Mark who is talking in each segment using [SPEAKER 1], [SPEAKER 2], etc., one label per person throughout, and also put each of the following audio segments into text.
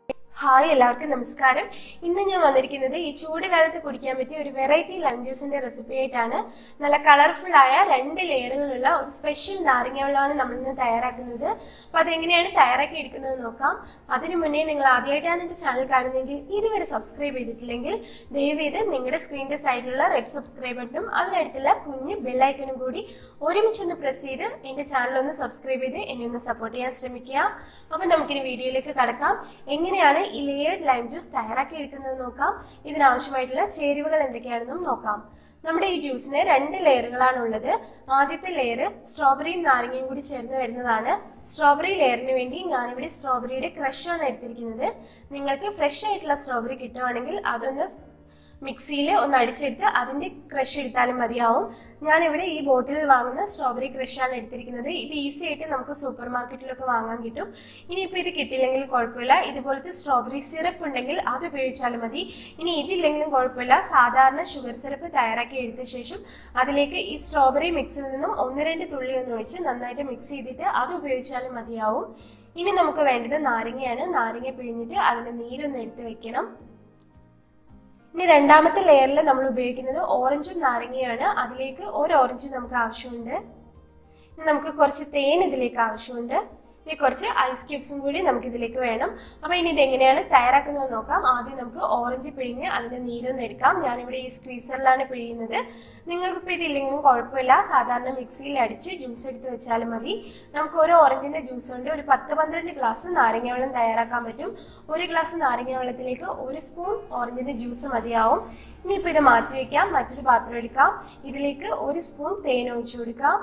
[SPEAKER 1] hi എല്ലാവർക്കും നമസ്കാരം ഇന്ന് ഞാൻ വന്നിരിക്കുന്നത് ഈ ചൂട് കാലത്ത് കുടിക്കാൻ പറ്റിയ ഒരു വെറൈറ്റി ലൈം ജ്യൂസിന്റെ റെസിപ്പി ആയിട്ടാണ് നല്ല കളർഫുൾ ആയ രണ്ട് ലെയറുകളുള്ള ഒരു സ്പെഷ്യൽ നാരങ്ങ വെള്ളമാണ് നമ്മൾ ഇന്ന് തയ്യാറാക്കുന്നത് അപ്പൊ അതെങ്ങനെയാണ് തയ്യാറാക്കി എടുക്കുന്നത് നോക്കാം അതിനു മുന്നേ നിങ്ങൾ ആദ്യമായിട്ടാണ് എന്റെ ചാനൽ കാണുന്നതെങ്കിൽ ഇതുവരെ സബ്സ്ക്രൈബ് ചെയ്തിട്ടില്ലെങ്കിൽ ദയവേത് നിങ്ങളുടെ സ്ക്രീനിന്റെ സൈഡിലുള്ള റെഡ് സബ്സ്ക്രൈബ് ബട്ടണും അതിനടുത്തുള്ള കുഞ്ഞ് ബെല്ലൈക്കണും കൂടി ഒരുമിച്ചൊന്ന് പ്രസ് ചെയ്ത് എന്റെ ചാനൽ ഒന്ന് സബ്സ്ക്രൈബ് ചെയ്ത് എന്നെ ഒന്ന് സപ്പോർട്ട് ചെയ്യാൻ ശ്രമിക്കുക അപ്പൊ നമുക്കിനി വീഡിയോയിലേക്ക് കടക്കാം എങ്ങനെയാണ് ഈ ലേയേർഡ് ലൈം ജ്യൂസ് തയ്യാറാക്കി എടുക്കുന്നത് നോക്കാം ഇതിനാവശ്യമായിട്ടുള്ള ചേരുവകൾ എന്തൊക്കെയാണെന്നും നോക്കാം നമ്മുടെ ഈ ജ്യൂസിന് രണ്ട് ലെയറുകളാണ് ഉള്ളത് ആദ്യത്തെ ലെയർ സ്ട്രോബെറിയും നാരങ്ങയും കൂടി ചേർന്ന് വരുന്നതാണ് സ്ട്രോബെറി ലെയറിന് വേണ്ടി ഞാനിവിടെ സ്ട്രോബെറിയുടെ ക്രഷ് ആണ് എടുത്തിരിക്കുന്നത് നിങ്ങൾക്ക് ഫ്രഷ് ആയിട്ടുള്ള സ്ട്രോബെറി കിട്ടുവാണെങ്കിൽ അതൊന്ന് മിക്സിയിൽ ഒന്ന് അടിച്ചെടുത്ത് അതിന്റെ ക്രഷ് എടുത്താലും മതിയാവും ഞാനിവിടെ ഈ ബോട്ടിലിൽ വാങ്ങുന്ന സ്ട്രോബെറി ക്രഷാണ് എടുത്തിരിക്കുന്നത് ഇത് ഈസി ആയിട്ട് നമുക്ക് സൂപ്പർ മാർക്കറ്റിലൊക്കെ വാങ്ങാൻ കിട്ടും ഇനിയിപ്പോൾ ഇത് കിട്ടിയില്ലെങ്കിൽ കുഴപ്പമില്ല ഇതുപോലത്തെ സ്ട്രോബെറി സിറപ്പ് ഉണ്ടെങ്കിൽ അത് ഉപയോഗിച്ചാലും മതി ഇനി ഇതില്ലെങ്കിലും കുഴപ്പമില്ല സാധാരണ ഷുഗർ സിറപ്പ് തയ്യാറാക്കി എടുത്ത ശേഷം അതിലേക്ക് ഈ സ്ട്രോബെറി മിക്സിൽ നിന്നും ഒന്ന് രണ്ട് തുള്ളി ഒന്ന് ഒഴിച്ച് നന്നായിട്ട് മിക്സ് ചെയ്തിട്ട് അത് ഉപയോഗിച്ചാലും മതിയാവും ഇനി നമുക്ക് വേണ്ടത് നാരങ്ങയാണ് നാരങ്ങ പിഴിഞ്ഞിട്ട് അതിന്റെ നീരൊന്ന് എടുത്ത് വെക്കണം ഇനി രണ്ടാമത്തെ ലെയറിൽ നമ്മൾ ഉപയോഗിക്കുന്നത് ഓറഞ്ചും നാരങ്ങയാണ് അതിലേക്ക് ഒരു ഓറഞ്ച് നമുക്ക് ആവശ്യമുണ്ട് ഇനി നമുക്ക് കുറച്ച് തേൻ ഇതിലേക്ക് ആവശ്യമുണ്ട് ഇനി കുറച്ച് ഐസ് ക്യൂബ്സും കൂടി നമുക്ക് ഇതിലേക്ക് വേണം അപ്പൊ ഇനി ഇത് എങ്ങനെയാണ് തയ്യാറാക്കുന്നത് നോക്കാം ആദ്യം നമുക്ക് ഓറഞ്ച് പിഴിഞ്ഞ് അതിന്റെ നീരൊന്ന് എടുക്കാം ഞാനിവിടെ ഈ സ്ക്വീസറിലാണ് പിഴിയുന്നത് നിങ്ങൾക്കിപ്പോൾ ഇതില്ലെങ്കിലും കുഴപ്പമില്ല സാധാരണ മിക്സിയിൽ അടിച്ച് ജ്യൂസ് എടുത്ത് വെച്ചാലും മതി നമുക്ക് ഒരു ഓറഞ്ചിന്റെ ജ്യൂസ് കൊണ്ട് ഒരു പത്ത് പന്ത്രണ്ട് ഗ്ലാസ് നാരങ്ങ വെള്ളം തയ്യാറാക്കാൻ പറ്റും ഒരു ഗ്ലാസ് നാരങ്ങ വെള്ളത്തിലേക്ക് ഒരു സ്പൂൺ ഓറഞ്ചിന്റെ ജ്യൂസ് മതിയാവും ഇനിയിപ്പോൾ ഇത് മാറ്റി വയ്ക്കാം മറ്റൊരു പാത്രം എടുക്കാം ഇതിലേക്ക് ഒരു സ്പൂൺ തേൻ ഒഴിച്ചു കൊടുക്കാം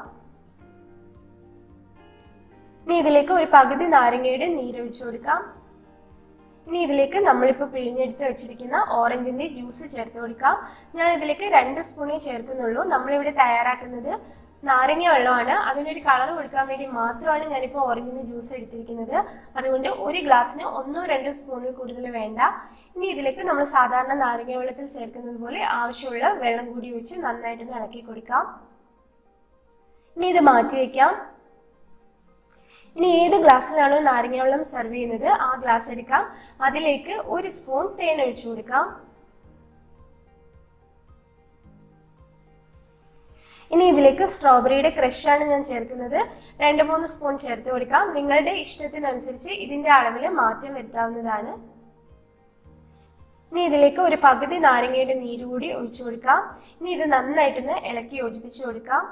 [SPEAKER 1] ഇനി ഇതിലേക്ക് ഒരു പകുതി നാരങ്ങയുടെ നീരൊഴിച്ചു കൊടുക്കാം ഇനി ഇതിലേക്ക് നമ്മളിപ്പോൾ പിഴിഞ്ഞെടുത്ത് വെച്ചിരിക്കുന്ന ഓറഞ്ചിന്റെ ജ്യൂസ് ചേർത്ത് കൊടുക്കാം ഞാൻ ഇതിലേക്ക് രണ്ട് സ്പൂണേ ചേർക്കുന്നുള്ളൂ നമ്മളിവിടെ തയ്യാറാക്കുന്നത് നാരങ്ങ വെള്ളമാണ് അതിനൊരു കളർ കൊടുക്കാൻ വേണ്ടി മാത്രമാണ് ഞാനിപ്പോൾ ഓറഞ്ചിന്റെ ജ്യൂസ് എടുത്തിരിക്കുന്നത് അതുകൊണ്ട് ഒരു ഗ്ലാസ്സിന് ഒന്നോ രണ്ടോ സ്പൂണിൽ കൂടുതൽ വേണ്ട ഇനി ഇതിലേക്ക് നമ്മൾ സാധാരണ നാരങ്ങ വെള്ളത്തിൽ ചേർക്കുന്നത് പോലെ ആവശ്യമുള്ള വെള്ളം കൂടി ഒഴിച്ച് നന്നായിട്ടൊന്ന് ഇളക്കി കൊടുക്കാം ഇനി ഇത് മാറ്റി വയ്ക്കാം ഇനി ഏത് ഗ്ലാസ്സിലാണോ നാരങ്ങ വെള്ളം സെർവ് ചെയ്യുന്നത് ആ ഗ്ലാസ് എടുക്കാം അതിലേക്ക് ഒരു സ്പൂൺ തേൻ ഒഴിച്ചു കൊടുക്കാം ഇനി ഇതിലേക്ക് സ്ട്രോബെറിയുടെ ക്രഷാണ് ഞാൻ ചേർക്കുന്നത് രണ്ട് മൂന്ന് സ്പൂൺ ചേർത്ത് കൊടുക്കാം നിങ്ങളുടെ ഇഷ്ടത്തിനനുസരിച്ച് ഇതിന്റെ അളവിൽ മാറ്റം വരുത്താവുന്നതാണ് ഇനി ഇതിലേക്ക് ഒരു പകുതി നാരങ്ങയുടെ നീര് കൂടി ഒഴിച്ചു കൊടുക്കാം ഇനി ഇത് നന്നായിട്ടൊന്ന് ഇളക്കി യോജിപ്പിച്ചു കൊടുക്കാം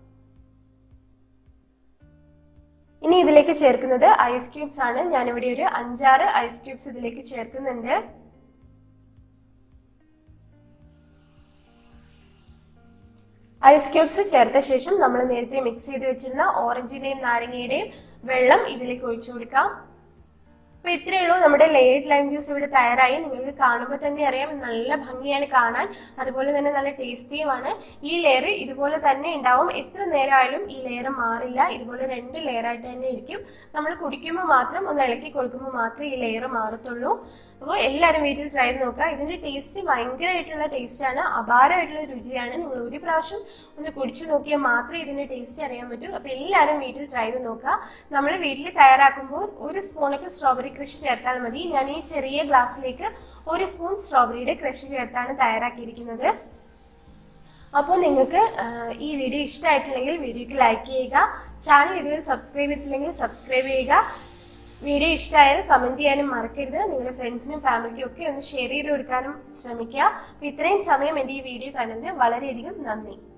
[SPEAKER 1] ഇനി ഇതിലേക്ക് ചേർക്കുന്നത് ഐസ് ക്യൂബ്സ് ആണ് ഞാനിവിടെ ഒരു അഞ്ചാറ് ഐസ് ക്യൂബ്സ് ഇതിലേക്ക് ചേർക്കുന്നുണ്ട് ഐസ് ക്യൂബ്സ് ചേർത്ത ശേഷം നമ്മൾ നേരത്തെ മിക്സ് ചെയ്ത് വെച്ചിരുന്ന ഓറഞ്ചിന്റെയും നാരങ്ങയുടെയും വെള്ളം ഇതിലേക്ക് ഒഴിച്ചു കൊടുക്കാം അപ്പൊ ഇത്രയേ ഉള്ളൂ നമ്മുടെ ലേറ്റ് ലൈം ജ്യൂസ് ഇവിടെ തയ്യാറായി നിങ്ങൾക്ക് കാണുമ്പോൾ തന്നെ അറിയാം നല്ല ഭംഗിയാണ് കാണാൻ അതുപോലെ തന്നെ നല്ല ടേസ്റ്റിയുമാണ് ഈ ലെയർ ഇതുപോലെ തന്നെ ഉണ്ടാവും എത്ര നേരമായാലും ഈ ലെയർ മാറില്ല ഇതുപോലെ രണ്ട് ലെയർ ആയിട്ട് തന്നെ ഇരിക്കും നമ്മൾ കുടിക്കുമ്പോൾ മാത്രം ഒന്ന് ഇളക്കി കൊടുക്കുമ്പോൾ മാത്രമേ ഈ ലെയർ മാറത്തുള്ളൂ അപ്പോൾ എല്ലാവരും വീട്ടിൽ ട്രൈ ചെയ്ത് നോക്കുക ഇതിന്റെ ടേസ്റ്റ് ഭയങ്കരമായിട്ടുള്ള ടേസ്റ്റാണ് അപാരമായിട്ടുള്ള രുചിയാണ് നിങ്ങൾ ഒരു പ്രാവശ്യം ഒന്ന് കുടിച്ചു നോക്കിയാൽ മാത്രമേ ഇതിന്റെ ടേസ്റ്റ് അറിയാൻ പറ്റൂ അപ്പോൾ എല്ലാവരും വീട്ടിൽ ട്രൈ ചെയ്ത് നോക്കുക നമ്മൾ വീട്ടിൽ തയ്യാറാക്കുമ്പോൾ ഒരു സ്പൂണൊക്കെ സ്ട്രോബെറി ക്രഷ് ചേർത്താൽ മതി ഞാൻ ഈ ചെറിയ ഗ്ലാസ്സിലേക്ക് ഒരു സ്പൂൺ സ്ട്രോബെറിയുടെ ക്രഷ് ചേർത്താണ് തയ്യാറാക്കിയിരിക്കുന്നത് അപ്പോൾ നിങ്ങൾക്ക് ഈ വീഡിയോ ഇഷ്ടമായിട്ടുണ്ടെങ്കിൽ വീഡിയോക്ക് ലൈക്ക് ചെയ്യുക ചാനൽ ഇതുവരെ സബ്സ്ക്രൈബ് ചെയ്തിട്ടില്ലെങ്കിൽ സബ്സ്ക്രൈബ് ചെയ്യുക വീഡിയോ ഇഷ്ടമായാൽ കമന്റ് ചെയ്യാനും മറക്കരുത് നിങ്ങളുടെ ഫ്രണ്ട്സിനും ഫാമിലിക്കും ഒക്കെ ഒന്ന് ഷെയർ ചെയ്ത് കൊടുക്കാനും ശ്രമിക്കുക അപ്പോൾ ഇത്രയും സമയം എൻ്റെ ഈ വീഡിയോ കണ്ടതിന് വളരെയധികം നന്ദി